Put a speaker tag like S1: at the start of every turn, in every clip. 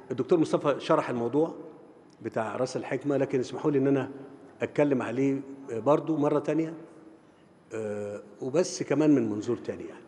S1: الدكتور مصطفى شرح الموضوع بتاع راس الحكمه لكن اسمحوا لي ان انا اتكلم عليه برضو مره تانية آه، وبس كمان من منظور تاني يعني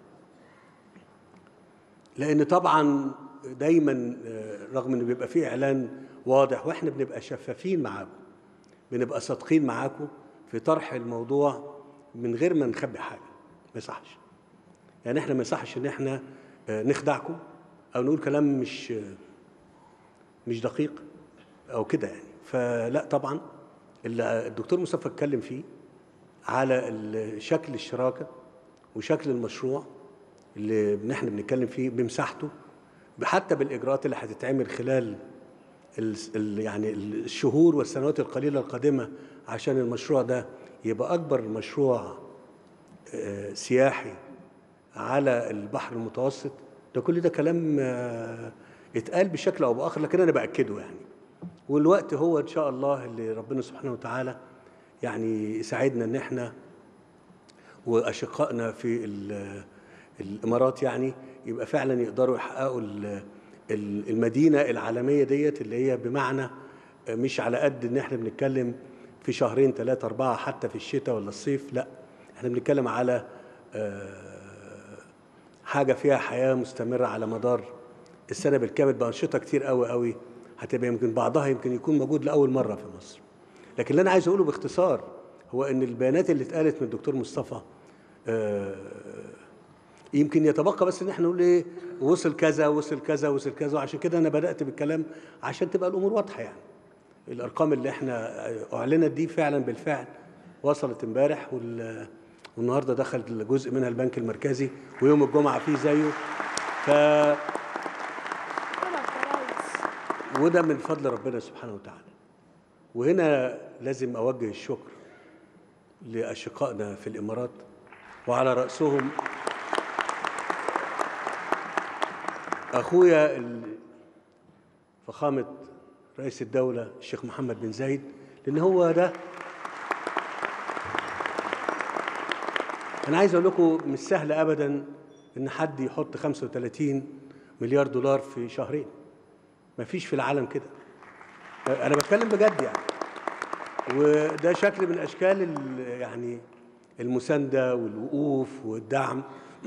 S1: لان طبعا دايما آه، رغم ان بيبقى فيه اعلان واضح واحنا بنبقى شفافين معاكم بنبقى صادقين معاكم في طرح الموضوع من غير ما نخبي حاجه ما يصحش يعني احنا ما يصحش ان احنا آه، نخدعكم او نقول كلام مش آه، مش دقيق او كده يعني فلا طبعا اللي الدكتور مصطفى اتكلم فيه على ال- شكل الشراكه وشكل المشروع اللي احنا بنتكلم فيه بمساحته حتى بالاجراءات اللي هتتعمل خلال ال ال يعني الشهور والسنوات القليله القادمه عشان المشروع ده يبقى اكبر مشروع آه، سياحي على البحر المتوسط ده كل ده كلام آه، اتقال بشكل او باخر لكن انا باكده يعني والوقت هو ان شاء الله اللي ربنا سبحانه وتعالى يعني يساعدنا ان احنا واشقائنا في ال- الامارات يعني يبقى فعلا يقدروا يحققوا ال- ال- المدينه العالميه ديت اللي هي بمعنى مش على قد ان احنا بنتكلم في شهرين ثلاثه اربعه حتى في الشتاء ولا الصيف لا احنا بنتكلم على آه، حاجه فيها حياه مستمره على مدار السنه بالكامل بانشطه كتير قوي قوي هتبقى يمكن بعضها يمكن يكون موجود لاول مره في مصر لكن اللي انا عايز اقوله باختصار هو ان البيانات اللي اتقالت من الدكتور مصطفى آه، يمكن يتبقى بس ان احنا نقول ايه وصل كذا وصل كذا وصل كذا وعشان كده انا بدات بالكلام عشان تبقى الامور واضحه يعني الارقام اللي احنا اعلنت دي فعلا بالفعل وصلت امبارح وال- والنهارده دخل جزء منها البنك المركزي ويوم الجمعه فيه زيه ف وده من فضل ربنا سبحانه وتعالى وهنا لازم اوجه الشكر لاشقائنا في الامارات وعلى راسهم اخويا ال- فخامه رئيس الدوله الشيخ محمد بن زايد لان هو ده انا عايز اقول لكم مش سهل ابدا ان حد يحط 35 مليار دولار في شهرين ما فيش في العالم كده انا بتكلم بجد يعني وده شكل من اشكال ال- يعني المسانده والوقوف والدعم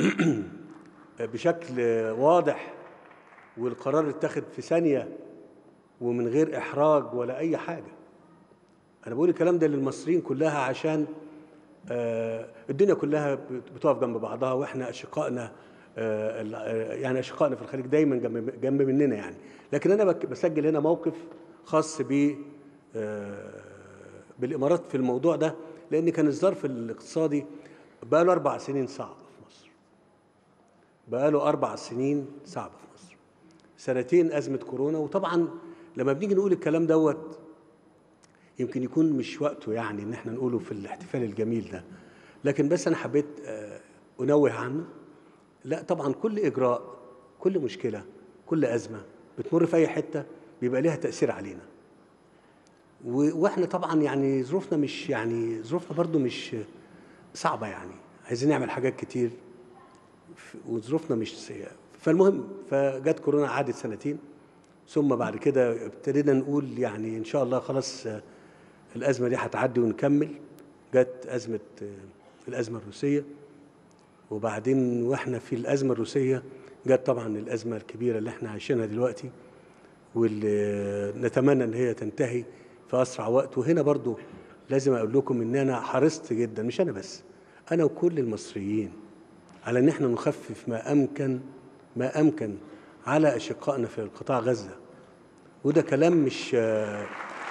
S1: بشكل واضح والقرار اتخذ في ثانيه ومن غير احراج ولا اي حاجه انا بقول الكلام ده للمصريين كلها عشان آه، الدنيا كلها بت- بتقف جنب بعضها واحنا اشقائنا آه، ال- آه، يعني اشقائنا في الخليج دايما جنب جنب مننا يعني لكن انا بك- بسجل هنا موقف خاص ب آه، بالامارات في الموضوع ده لان كان الظرف الاقتصادي بقى له اربع سنين صعب في مصر بقى له اربع سنين صعبه في مصر سنتين ازمه كورونا وطبعا لما بنيجي نقول الكلام دوت يمكن يكون مش وقته يعني ان احنا نقوله في الاحتفال الجميل ده لكن بس انا حبيت آه، انوه عنه لا طبعا كل اجراء كل مشكله كل ازمه بتمر في اي حته بيبقى ليها تاثير علينا و- واحنا طبعا يعني ظروفنا مش يعني ظروفنا برضو مش صعبه يعني عايزين نعمل حاجات كتير ف- وظروفنا مش سيئه فالمهم فجت كورونا قعدت سنتين ثم بعد كده ابتدينا نقول يعني ان شاء الله خلاص آه، الازمه دي هتعدي ونكمل جت ازمه آه، الازمه الروسيه وبعدين واحنا في الازمه الروسيه جت طبعا الازمه الكبيره اللي احنا عايشينها دلوقتي واللي نتمنى ان هي تنتهي في اسرع وقت وهنا برضو لازم اقول لكم ان انا حرصت جدا مش انا بس انا وكل المصريين على ان احنا نخفف ما امكن ما امكن على اشقائنا في قطاع غزه وده كلام مش آه،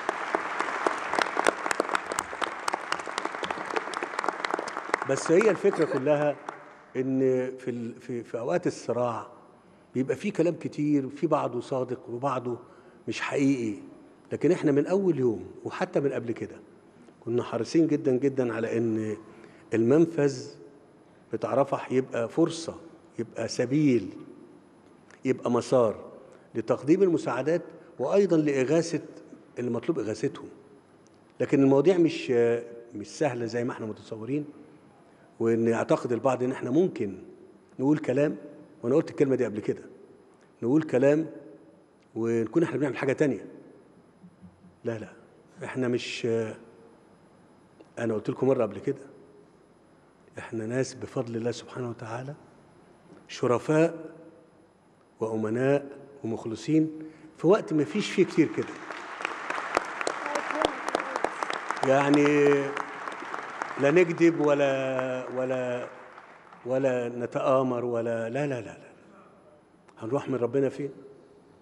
S1: بس هي الفكره كلها ان في ال- في في اوقات الصراع بيبقى في كلام كتير وفي بعضه صادق وبعضه مش حقيقي لكن احنا من اول يوم وحتى من قبل كده كنا حريصين جدا جدا على ان المنفذ بتاع رفح يبقى فرصه يبقى سبيل يبقى مسار لتقديم المساعدات وايضا لاغاثه اللي مطلوب اغاثتهم لكن المواضيع مش مش سهله زي ما احنا متصورين وان يعتقد البعض ان احنا ممكن نقول كلام وانا قلت الكلمه دي قبل كده نقول كلام ونكون احنا بنعمل حاجه تانية لا لا احنا مش انا قلت لكم مره قبل كده احنا ناس بفضل الله سبحانه وتعالى شرفاء وامناء ومخلصين في وقت ما فيش فيه كتير كده يعني لا نكذب ولا ولا ولا نتآمر ولا لا لا لا لا هنروح من ربنا فين؟